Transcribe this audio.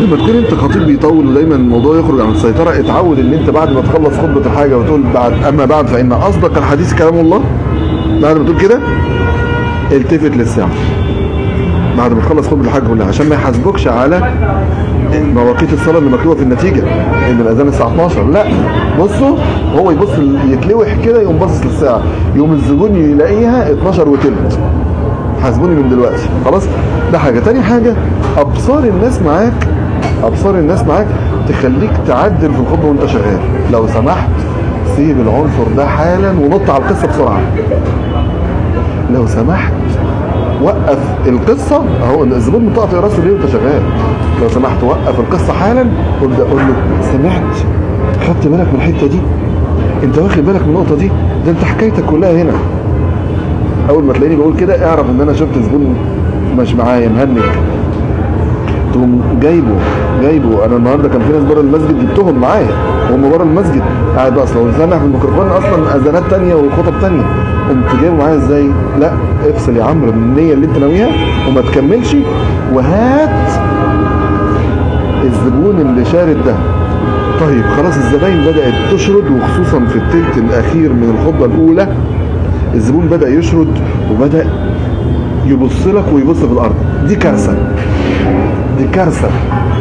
لما تكون انت خطيب بيطول ودايما الموضوع يخرج عن السيطره اتعود ان انت بعد ما تخلص خطبه الحاجه وتقول بعد اما بعد فان اصدق الحديث كلام الله بعد ما تقول كده التفت للساعه بعد ما تخلص خطبه الحاجه كلها عشان ما يحاسبوكش على مواقيت الصلاه اللي مكتوبه في النتيجه ان الاذان الساعه 12 لا بصوا هو يبص يتلوح كده يقوم باصص للساعه يقوم الزبون يلاقيها 12 وتلت حاسبوني من دلوقتي خلاص ده حاجه تاني حاجه ابصار الناس معاك ابصار الناس معاك تخليك تعدل في الخطبه وانت شغال لو سمحت سيب العنصر ده حالا ونط على القصه بسرعه لو سمحت وقف القصه اهو الزبون مطقطق راسه ليه وانت شغال لو سمحت وقف القصه حالا وابدا قول له سمعت خدت بالك من الحته دي انت واخد بالك من النقطه دي ده انت حكايتك كلها هنا اول ما تلاقيني بقول كده اعرف ان انا شفت زبون مش معايا مهنج تقوم جايبه جايبه انا النهارده كان في ناس بره المسجد جبتهم معايا وهم بره المسجد قاعد بقى اصلا سامع في الميكروفون اصلا اذانات تانية وخطب تانية قمت جايبه معايا ازاي؟ لا افصل يا عمرو من النيه اللي انت ناويها وما تكملش وهات الزبون اللي شارد ده طيب خلاص الزباين بدات تشرد وخصوصا في التلت الاخير من الخطبه الاولى الزبون بدا يشرد وبدا يبص لك ويبص في الارض دي كارثه دي كارثه